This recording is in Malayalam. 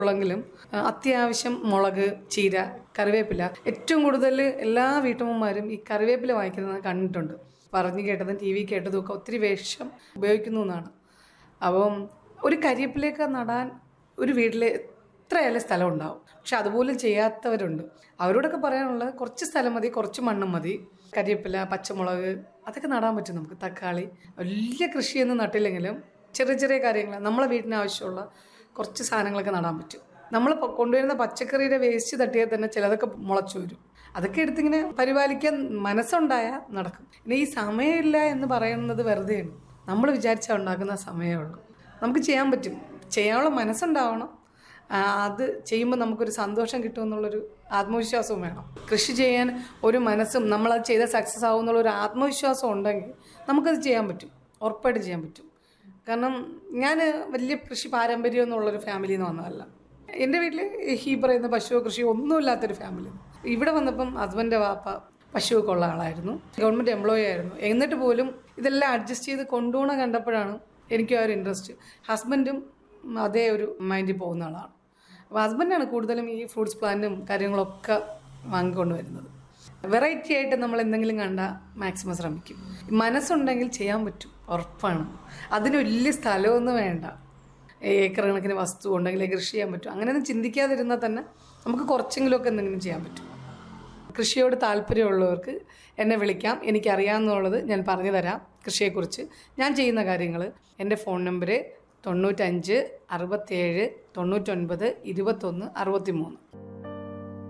ഉള്ളെങ്കിലും ആ, അത്യാവശ്യം മുളക് ചീര കറിവേപ്പില ഏറ്റവും കൂടുതൽ എല്ലാ വീട്ടമ്മമാരും ഈ കറിവേപ്പില വാങ്ങിക്കുന്നത് കണ്ടിട്ടുണ്ട് പറഞ്ഞു കേട്ടതും ടി വി കേട്ടതും ഒക്കെ ഒത്തിരി വേഷം ഉപയോഗിക്കുന്നു എന്നാണ് അപ്പം ഒരു കരിവേപ്പിലേക്ക് നടാൻ ഒരു വീട്ടിൽ എത്രയായാലും സ്ഥലം ഉണ്ടാവും പക്ഷെ അതുപോലും ചെയ്യാത്തവരുണ്ട് അവരോടൊക്കെ പറയാനുള്ളത് കുറച്ച് സ്ഥലം മതി കുറച്ച് മണ്ണും മതി കരിവേപ്പില പച്ചമുളക് അതൊക്കെ നടാൻ പറ്റും നമുക്ക് തക്കാളി വലിയ കൃഷിയൊന്നും നട്ടില്ലെങ്കിലും ചെറിയ ചെറിയ കാര്യങ്ങൾ നമ്മളെ വീട്ടിന് ആവശ്യമുള്ള കുറച്ച് സാധനങ്ങളൊക്കെ നടാൻ പറ്റും നമ്മൾ പൊ- കൊണ്ടുവരുന്ന പച്ചക്കറിയുടെ വേസ്റ്റ് തട്ടിയാൽ തന്നെ ചിലതൊക്കെ മുളച്ചു വരും അതൊക്കെ എടുത്തിങ്ങനെ പരിപാലിക്കാൻ മനസ്സുണ്ടായാൽ നടക്കും പിന്നെ ഈ സമയമില്ല എന്ന് പറയുന്നത് വെറുതെയാണ് നമ്മൾ വിചാരിച്ചാൽ ഉണ്ടാക്കുന്ന സമയമേ ഉള്ളൂ നമുക്ക് ചെയ്യാൻ പറ്റും ചെയ്യാനുള്ള മനസ്സുണ്ടാവണം ആ, അത് ചെയ്യുമ്പോൾ നമുക്കൊരു സന്തോഷം കിട്ടുമെന്നുള്ളൊരു ആത്മവിശ്വാസവും വേണം കൃഷി ചെയ്യാൻ ഒരു മനസ്സും നമ്മളത് ചെയ്താൽ സക്സസ് ആവും എന്നുള്ളൊരു ആത്മവിശ്വാസം ഉണ്ടെങ്കിൽ നമുക്കത് ചെയ്യാൻ പറ്റും ഉറപ്പായിട്ട് ചെയ്യാൻ പറ്റും കാരണം ഞാൻ വലിയ കൃഷി പാരമ്പര്യം എന്നുള്ളൊരു ഫാമിലിയിൽ നിന്ന് വന്നതല്ല എൻ്റെ വീട്ടിൽ ഈ പറയുന്ന പശു കൃഷി ഒന്നുമില്ലാത്തൊരു ഫാമിലി ഇവിടെ വന്നപ്പം ഹസ്ബൻ്റെ വാപ്പ പശുവൊക്കെ ഉള്ള ആളായിരുന്നു ഗവൺമെൻറ് എംപ്ലോയി ആയിരുന്നു എന്നിട്ട് പോലും ഇതെല്ലാം അഡ്ജസ്റ്റ് ചെയ്ത് കൊണ്ടുപോകണം കണ്ടപ്പോഴാണ് എനിക്ക് ആ ഒരു ഇൻട്രസ്റ്റ് ഹസ്ബൻഡും അതേ ഒരു മൈൻഡിൽ പോകുന്ന ആളാണ് അപ്പോൾ ഹസ്ബൻഡാണ് കൂടുതലും ഈ ഫ്രൂട്ട്സ് പ്ലാന്റും കാര്യങ്ങളൊക്കെ വാങ്ങിക്കൊണ്ട് വരുന്നത് വെറൈറ്റി ആയിട്ട് നമ്മൾ എന്തെങ്കിലും കണ്ടാൽ മാക്സിമം ശ്രമിക്കും മനസ്സുണ്ടെങ്കിൽ ചെയ്യാൻ പറ്റും ഉറപ്പാണ് അതിന് വലിയ സ്ഥലമൊന്നും വേണ്ട ഏക്കർ കണക്കിന് വസ്തു ഉണ്ടെങ്കിൽ കൃഷി ചെയ്യാൻ പറ്റും അങ്ങനെയൊന്നും ചിന്തിക്കാതിരുന്നാൽ തന്നെ നമുക്ക് കുറച്ചെങ്കിലുമൊക്കെ എന്തെങ്കിലും ചെയ്യാൻ പറ്റും കൃഷിയോട് താല്പര്യമുള്ളവർക്ക് എന്നെ വിളിക്കാം എനിക്കറിയാമെന്നുള്ളത് ഞാൻ പറഞ്ഞു തരാം കൃഷിയെക്കുറിച്ച് ഞാൻ ചെയ്യുന്ന കാര്യങ്ങൾ എൻ്റെ ഫോൺ നമ്പർ തൊണ്ണൂറ്റഞ്ച് അറുപത്തേഴ് തൊണ്ണൂറ്റൊൻപത് ഇരുപത്തൊന്ന് അറുപത്തി മൂന്ന്